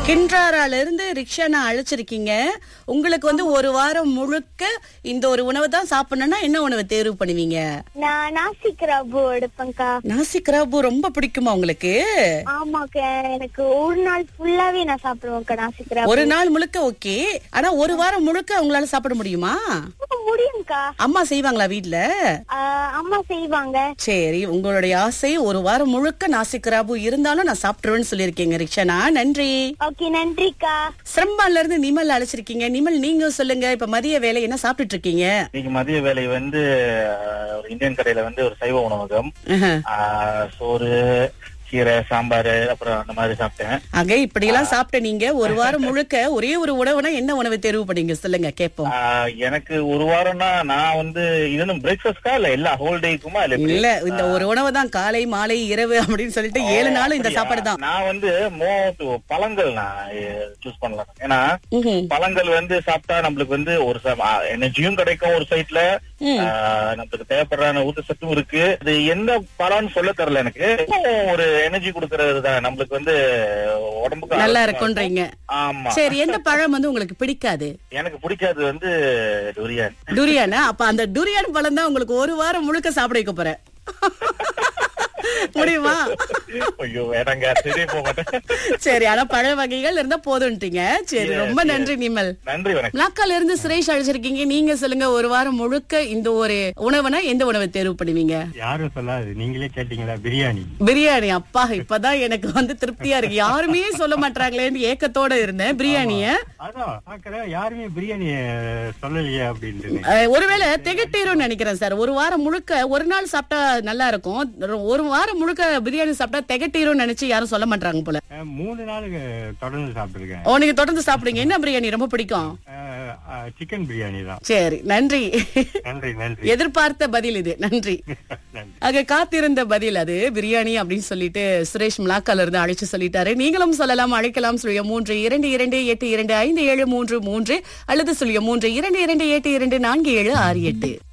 கின்றாரால இருந்து ரிக்ஷானா அழைச்சிருக்கீங்க உங்களுக்கு வந்து ஒரு வாரம் முழுக்க இந்த ஒரு உணவை தான் சாப்பிடணும்னா என்ன உணவை தேர்வு பண்ணுவீங்க நான் நாசிக் ரபு எடுப்பேன்க்கா நாசிக் ராபு ரொம்ப பிடிக்குமா உங்களுக்கு ஆமாக்கா எனக்கு ஒரு நாள் ஃபுல்லாவே நான் சாப்பிடுவேன்க்கா நாசிக் ரபு ஒரு நாள் முழுக்க ஓகே ஆனா ஒரு வாரம் முழுக்க உங்களால சாப்பிட முடியுமா முடியும்க்கா அம்மா செய்வாங்களா வீட்ல ஆஹ் அம்மா செய்வாங்க சரி உங்களுடைய ஆசை ஒரு வாரம் முழுக்க நாசிக் ராபு இருந்தாலும் நான் சாப்பிட்டுருவேன்னு சொல்லியிருக்கீங்க ரிக்ஷனா நன்றி ஓகே நன்றிக்கா சிரம்பான்ல இருந்து நிமல் அழைச்சிருக்கீங்க நிமல் நீங்க சொல்லுங்க இப்ப மதிய வேலை என்ன சாப்பிட்டுட்டு இருக்கீங்க இன்னைக்கு மதிய வேலை வந்து அஹ், ஒரு இந்தியன் கடையில வந்து ஒரு சைவ உணவகம் ஆஹா. அஹ், சோறு கீரை சாம்பார் அப்புறம் அந்த மாதிரி சாப்பிட்டேன் ஆக இப்படி எல்லாம் சாப்பிட்ட நீங்க ஒரு வாரம் முழுக்க ஒரே ஒரு உணவுனா என்ன உணவு தேர்வு பண்ணீங்க சொல்லுங்க கேப்போம் அஹ், எனக்கு ஒரு வாரம்னா நான் வந்து இது வந்து பிரேக்ஃபாஸ்டா இல்ல எல்லா ஹோல் டேக்குமா இல்ல எப்படி? இல்ல இந்த ஒரு உணவு தான் காலை மாலை இரவு அப்படின்னு சொல்லிட்டு ஏழு நாளும் இந்த அப்படியா? சாப்பாடு தான் நான் வந்து மோ பழங்கள் நான் சூஸ் பண்ணலாம் ஏன்னா ம்ஹும். பழங்கள் வந்து சாப்பிட்டா நம்மளுக்கு வந்து ஒரு எனர்ஜியும் கிடைக்கும் ஒரு சைட்ல நம்மளுக்கு தேவைப்படுற ஊட்டச்சத்தும் இருக்கு இது எந்த பழம்னு சொல்ல தெரியல எனக்கு ஒரு எனர்ஜி கொடுக்கறது தான் நம்மளுக்கு வந்து உடம்புக்கு நல்லா ஆரோக்கியமா இருக்கும்ன்றீங்க ஆமா சரி எந்த பழம் வந்து உங்களுக்கு பிடிக்காது எனக்கு பிடிக்காது வந்து டுரியான் டுரியானா அப்ப அந்த டுரியான் பழம் தான் உங்களுக்கு ஒரு வாரம் முழுக்க சாப்பிட வைக்க போறேன் முடியுமா ஐயோ வேணாங்க சரியே போக மாட்டேன் சரி ஆனா பழ வகைகள் இருந்தா போதும்ன்றீங்க சரி Yes, ரொம்ப yes. நன்றி நிமல் நன்றி வணக்கம் மலாக்கால இருந்து சுரேஷ் அழைச்சிருக்கீங்க நீங்க சொல்லுங்க ஒரு வாரம் முழுக்க இந்த ஒரு உணவுனா எந்த உணவை தேர்வு பண்ணுவீங்க யாரும் சொல்லாது நீங்களே கேட்டீங்களா பிரியாணி பிரியாணி அப்பா இப்பதான் எனக்கு வந்து திருப்தியா இருக்கு யாருமே சொல்ல மாட்டாங்களேன்னு ஏக்கத்தோட இருந்தேன் பிரியாணிய அதான் பாக்குறேன் யாருமே பிரியாணி சொல்லலையே அப்படின்ட்டு அஹ், ஒருவேளை திகட்டீரும் நினைக்கிறேன் சார் ஒரு வாரம் முழுக்க ஒரு நாள் சாப்பிட்டா நல்லா இருக்கும் ஒரு வாரம் முழுக்க பிரியாணி சாப்பிட்டா திகட்டீரும் நினைச்சு யாரும் சொல்ல மாட்டாங்க போல அஹ், மூணு நாளுக்கு தொடர்ந்து சாப்பிட்டுருக்கேன் ஓ நீங்க தொடர்ந்து சாப்பிடுங்க என்ன பிரியாணி ரொம்ப பிடிக்கும் சிக்கன் பிரியாணி தான் சரி நன்றி நன்றி நன்றி எதிர்பார்த்த பதில் இது நன்றி நன்றி ஆக காத்திருந்த பதில் அது பிரியாணி அப்படின்னு சொல்லிட்டு சுரேஷ் மிளாக்கால இருந்து அழைச்சு சொல்லிட்டாரு நீங்களும் சொல்லலாம் அழைக்கலாம் சுழிய மூன்று இரண்டு இரண்டு எட்டு இரண்டு ஐந்து ஏழு மூன்று மூன்று அல்லது சுழிய மூன்று இரண்டு இரண்டு எட்டு இரண்டு நான்கு ஏழு ஆறு எட்டு